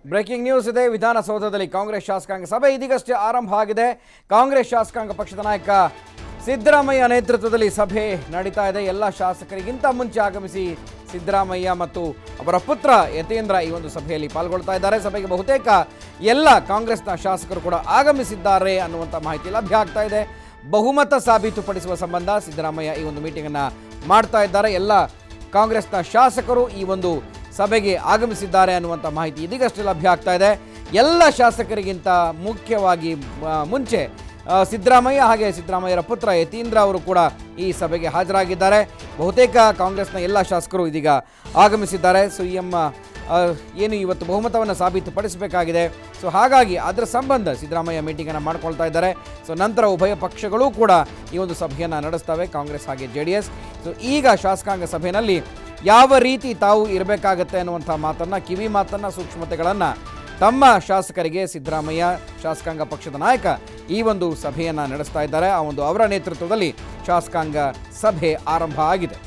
Breaking news ಇದೆ ವಿಧಾನಸೌಧದಲ್ಲಿ ಕಾಂಗ್ರೆಸ್ ಶಾಸಕಾಂಗ ಸಭೆ ಇದೀಗಷ್ಟೇ ಆರಂಭ ಆಗಿದೆ ಕಾಂಗ್ರೆಸ್ ಶಾಸಕಾಂಗ ಪಕ್ಷದ ನಾಯಕ ಸಿದ್ದರಾಮಯ್ಯ ನೇತೃತ್ವದಲ್ಲಿ ಸಭೆ ನಡೀತಾ ಇದೆ ಎಲ್ಲ ಶಾಸಕರಿಗಿಂತ ಮುಂಚೆ ಆಗಮಿಸಿ ಸಿದ್ದರಾಮಯ್ಯ ಮತ್ತು ಅವರ ಪುತ್ರ ಯತೇಂದ್ರ ಈ ಒಂದು ಸಭೆಯಲ್ಲಿ ಪಾಲ್ಗೊಳ್ತಾ ಇದ್ದಾರೆ ಸಭೆಗೆ ಬಹುತೇಕ ಎಲ್ಲ ಕಾಂಗ್ರೆಸ್ನ ಶಾಸಕರು ಕೂಡ ಆಗಮಿಸಿದ್ದಾರೆ ಅನ್ನುವಂಥ ಮಾಹಿತಿ ಲಭ್ಯ ಆಗ್ತಾ ಇದೆ ಬಹುಮತ ಸಾಬೀತುಪಡಿಸುವ ಸಂಬಂಧ ಸಿದ್ದರಾಮಯ್ಯ ಈ ಒಂದು ಮೀಟಿಂಗನ್ನು ಮಾಡ್ತಾ ಇದ್ದಾರೆ ಎಲ್ಲ ಕಾಂಗ್ರೆಸ್ನ ಶಾಸಕರು ಈ ಒಂದು ಸಭೆಗೆ ಆಗಮಿಸಿದ್ದಾರೆ ಅನ್ನುವಂಥ ಮಾಹಿತಿ ಇದೀಗಷ್ಟೇ ಲಭ್ಯ ಆಗ್ತಾ ಇದೆ ಎಲ್ಲ ಶಾಸಕರಿಗಿಂತ ಮುಖ್ಯವಾಗಿ ಆ, ಮುಂಚೆ ಆ, ಸಿದ್ದರಾಮಯ್ಯ ಹಾಗೆ ಸಿದ್ದರಾಮಯ್ಯರ ಪುತ್ರ ಯತೀಂದ್ರ ಅವರು ಕೂಡ ಈ ಸಭೆಗೆ ಹಾಜರಾಗಿದ್ದಾರೆ ಬಹುತೇಕ ಕಾಂಗ್ರೆಸ್ನ ಎಲ್ಲ ಶಾಸಕರು ಇದೀಗ ಆಗಮಿಸಿದ್ದಾರೆ ಸೊ ಈ ಎಂ ಆ, ಏನು ಇವತ್ತು ಬಹುಮತವನ್ನು ಸಾಬೀತುಪಡಿಸಬೇಕಾಗಿದೆ ಸೊ ಹಾಗಾಗಿ ಅದರ ಸಂಬಂಧ ಸಿದ್ದರಾಮಯ್ಯ ಮೀಟಿಂಗನ್ನು ಮಾಡ್ಕೊಳ್ತಾ ಇದ್ದಾರೆ ಸೊ ನಂತರ ಉಭಯ ಪಕ್ಷಗಳೂ ಕೂಡ ಈ ಒಂದು ಸಭೆಯನ್ನು ನಡೆಸ್ತವೆ ಕಾಂಗ್ರೆಸ್ ಹಾಗೆ ಜೆ ಡಿ ಎಸ್ ಸೊ ಈಗ ಶಾಸಕಾಂಗ ಸಭೆಯಲ್ಲಿ ಯಾವ ರೀತಿ ತಾವು ಇರಬೇಕಾಗತ್ತೆ ಅನ್ನುವಂಥ ಮಾತನ್ನು ಕಿವಿ ಮಾತನ್ನು ಸೂಕ್ಷ್ಮತೆಗಳನ್ನು ತಮ್ಮ ಶಾಸಕರಿಗೆ ಸಿದ್ದರಾಮಯ್ಯ ಶಾಸಕಾಂಗ ಪಕ್ಷದ ನಾಯಕ ಈ ಒಂದು ಸಭೆಯನ್ನು ನಡೆಸ್ತಾ ಇದ್ದಾರೆ ಆ ಒಂದು ಅವರ ನೇತೃತ್ವದಲ್ಲಿ ಶಾಸಕಾಂಗ ಸಭೆ ಆರಂಭ ಆಗಿದೆ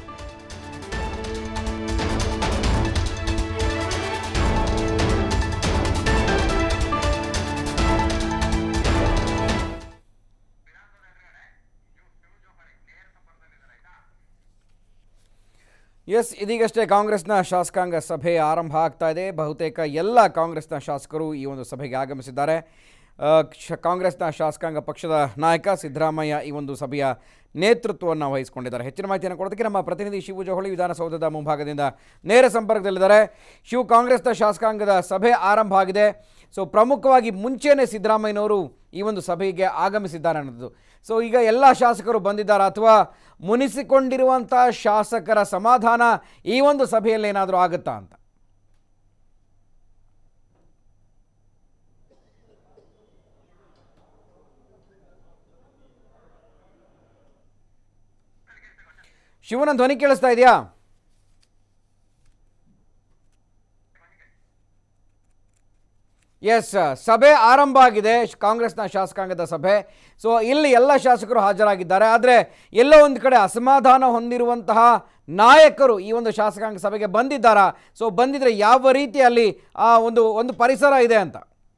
ಎಸ್ ಇದೀಗಷ್ಟೇ ಕಾಂಗ್ರೆಸ್ನ ಶಾಸಕಾಂಗ ಸಭೆ ಆರಂಭ ಆಗ್ತಾ ಇದೆ ಬಹುತೇಕ ಎಲ್ಲ ಕಾಂಗ್ರೆಸ್ನ ಶಾಸಕರು ಈ ಒಂದು ಸಭೆಗೆ ಆಗಮಿಸಿದ್ದಾರೆ ಆ, ಕ್ಷ- ಕಾಂಗ್ರೆಸ್ನ ಶಾಸಕಾಂಗ ಪಕ್ಷದ ನಾಯಕ ಸಿದ್ದರಾಮಯ್ಯ ಈ ಒಂದು ಸಭೆಯ ನೇತೃತ್ವವನ್ನು ವಹಿಸಿಕೊಂಡಿದ್ದಾರೆ ಹೆಚ್ಚಿನ ಮಾಹಿತಿಯನ್ನು ಕೊಡೋದಕ್ಕೆ ನಮ್ಮ ಪ್ರತಿನಿಧಿ ಶಿವು ಜೋಹಳಿ ವಿಧಾನಸೌಧದ ಮುಂಭಾಗದಿಂದ ನೇರ ಸಂಪರ್ಕದಲ್ಲಿದ್ದಾರೆ ಶಿವು ಕಾಂಗ್ರೆಸ್ನ ಶಾಸಕಾಂಗದ ಸಭೆ ಆರಂಭ ಆಗಿದೆ ಸೊ ಪ್ರಮುಖವಾಗಿ ಮುಂಚೆನೇ ಸಿದ್ದರಾಮಯ್ಯನವರು ಈ ಒಂದು ಸಭೆಗೆ ಆಗಮಿಸಿದ್ದಾರೆ ಅನ್ನೋದು ಸೊ ಈಗ ಎಲ್ಲ ಶಾಸಕರು ಬಂದಿದ್ದಾರೆ ಅಥವಾ ಮುನಿಸಿಕೊಂಡಿರುವಂಥ ಶಾಸಕರ ಸಮಾಧಾನ ಈ ಒಂದು ಸಭೆಯಲ್ಲಿ ಏನಾದರೂ ಆಗುತ್ತಾ ಅಂತ ಶಿವನ ಧ್ವನಿ ಕೇಳಿಸ್ತಾ ಇದೆಯಾ ಎಸ್ ಸಭೆ ಆರಂಭ ಆಗಿದೆ ಶ್- ಕಾಂಗ್ರೆಸ್ನ ಶಾಸಕಾಂಗದ ಸಭೆ ಸೊ ಇಲ್ಲಿ ಎಲ್ಲ ಶಾಸಕರು ಹಾಜರಾಗಿದ್ದಾರೆ ಆದರೆ ಎಲ್ಲೋ ಒಂದು ಕಡೆ ಅಸಮಾಧಾನ ಹೊಂದಿರುವಂತಹ ನಾಯಕರು ಈ ಒಂದು ಶಾಸಕಾಂಗ ಸಭೆಗೆ ಬಂದಿದ್ದಾರಾ ಸೊ ಬಂದಿದ್ರೆ ಯಾವ ರೀತಿಯಲ್ಲಿ ಆ ಒಂದು ಒಂದು ಪರಿಸರ ಇದೆ ಅಂತ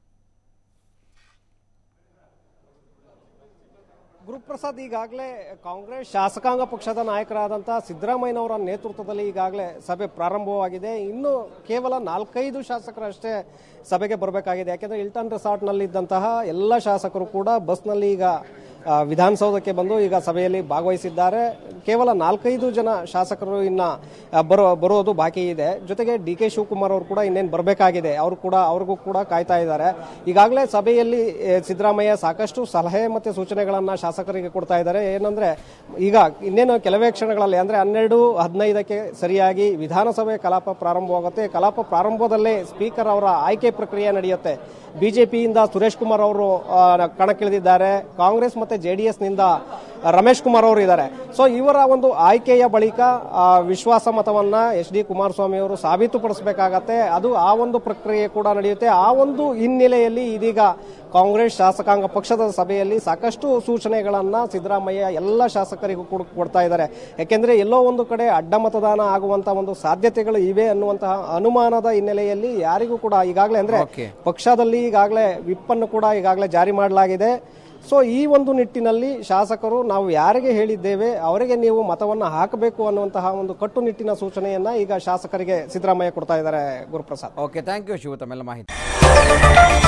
ಗುರುಪ್ರಸಾದ್ ಈಗಾಗಲೇ ಕಾಂಗ್ರೆಸ್ ಶಾಸಕಾಂಗ ಪಕ್ಷದ ನಾಯಕರಾದಂಥ ಸಿದ್ದರಾಮಯ್ಯನವರ ನೇತೃತ್ವದಲ್ಲಿ ಈಗಾಗಲೇ ಸಭೆ ಪ್ರಾರಂಭವಾಗಿದೆ ಇನ್ನು ಕೇವಲ ನಾಲ್ಕೈದು ಶಾಸಕರಷ್ಟೇ ಸಭೆಗೆ ಬರಬೇಕಾಗಿದೆ ಯಾಕೆಂದರೆ ಇಲ್ಟನ್ ರೆಸಾರ್ಟ್ನಲ್ಲಿದ್ದಂತಹ ಎಲ್ಲ ಶಾಸಕರು ಕೂಡ ಬಸ್ನಲ್ಲಿ ಈಗ ಆ, ವಿಧಾನಸೌಧಕ್ಕೆ ಬಂದು ಈಗ ಸಭೆಯಲ್ಲಿ ಭಾಗವಹಿಸಿದ್ದಾರೆ ಕೇವಲ ನಾಲ್ಕೈದು ಜನ ಶಾಸಕರು ಇನ್ನ ಆ, ಬರೋ ಬರೋದು ಬಾಕಿ ಇದೆ ಜೊತೆಗೆ ಡಿ ಕೆ ಶಿವಕುಮಾರ್ ಅವರು ಕೂಡ ಇನ್ನೇನು ಬರಬೇಕಾಗಿದೆ ಅವರು ಕೂಡ ಅವ್ರಿಗೂ ಕೂಡ ಕಾಯ್ತಾ ಇದ್ದಾರೆ ಈಗಾಗಲೇ ಸಭೆಯಲ್ಲಿ ಎ, ಸಿದ್ದರಾಮಯ್ಯ ಸಾಕಷ್ಟು ಸಲಹೆ ಮತ್ತು ಸೂಚನೆಗಳನ್ನು ಶಾಸಕರಿಗೆ ಕೊಡ್ತಾ ಇದ್ದಾರೆ ಏನಂದ್ರೆ ಈಗ ಇನ್ನೇನು ಕೆಲವೇ ಕ್ಷಣಗಳಲ್ಲಿ ಅಂದ್ರೆ ಹನ್ನೆರಡು ಹದಿನೈದಕ್ಕೆ ಸರಿಯಾಗಿ ವಿಧಾನಸಭೆ ಕಲಾಪ ಪ್ರಾರಂಭವಾಗುತ್ತೆ ಕಲಾಪ ಪ್ರಾರಂಭದಲ್ಲೇ ಸ್ಪೀಕರ್ ಅವರ ಆಯ್ಕೆ ಪ್ರಕ್ರಿಯೆ ನಡೆಯುತ್ತೆ ಬಿಜೆಪಿಯಿಂದ ಸುರೇಶ್ ಕುಮಾರ್ ಅವರು ಆ, ಕಣಕ್ಕಿಳಿದಿದ್ದಾರೆ ಕಾಂಗ್ರೆಸ್ ಮತ್ತೆ ಜೆಡಿಎಸ್ ನಿಂದ ರಮೇಶ್ ಕುಮಾರ್ ಅವರು ಇದ್ದಾರೆ ಸೊ ಇವರ ಒಂದು ಆಯ್ಕೆಯ ಬಳಿಕ ಆ, ವಿಶ್ವಾಸ ಮತವನ್ನ ಎಚ್ ಡಿ ಕುಮಾರಸ್ವಾಮಿ ಅವರು ಸಾಬೀತುಪಡಿಸಬೇಕಾಗತ್ತೆ ಅದು ಆ ಒಂದು ಪ್ರಕ್ರಿಯೆ ಕೂಡ ನಡೆಯುತ್ತೆ ಆ ಒಂದು ಹಿನ್ನೆಲೆಯಲ್ಲಿ ಇದೀಗ ಕಾಂಗ್ರೆಸ್ ಶಾಸಕಾಂಗ ಪಕ್ಷದ ಸಭೆಯಲ್ಲಿ ಸಾಕಷ್ಟು ಸೂಚನೆಗಳನ್ನ ಸಿದ್ದರಾಮಯ್ಯ ಎಲ್ಲ ಶಾಸಕರಿಗೂ ಕೂಡ ಕೊಡ್ತಾ ಇದ್ದಾರೆ ಯಾಕೆಂದ್ರೆ ಎಲ್ಲೋ ಒಂದು ಕಡೆ ಅಡ್ಡ ಮತದಾನ ಆಗುವಂತ ಒಂದು ಸಾಧ್ಯತೆಗಳು ಇವೆ ಅನ್ನುವಂತಹ ಅನುಮಾನದ ಹಿನ್ನೆಲೆಯಲ್ಲಿ ಯಾರಿಗೂ ಕೂಡ ಈಗಾಗಲೇ ಅಂದ್ರೆ Okay. ಪಕ್ಷದಲ್ಲಿ ಈಗಾಗಲೇ ವಿಪ್ ಅನ್ನು ಕೂಡ ಈಗಾಗಲೇ ಜಾರಿ ಮಾಡಲಾಗಿದೆ ಸೊ ಈ ಒಂದು ನಿಟ್ಟಿನಲ್ಲಿ ಶಾಸಕರು ನಾವು ಯಾರಿಗೆ ಹೇಳಿದ್ದೇವೆ ಅವರಿಗೆ ನೀವು ಮತವನ್ನು ಹಾಕಬೇಕು ಅನ್ನುವಂತಹ ಒಂದು ಕಟ್ಟುನಿಟ್ಟಿನ ಸೂಚನೆಯನ್ನ ಈಗ ಶಾಸಕರಿಗೆ ಸಿದ್ದರಾಮಯ್ಯ ಕೊಡ್ತಾ ಇದ್ದಾರೆ Guruprasad okay thank you Shiva ತಮ್ಮೆಲ್ಲ ಮಾಹಿತಿ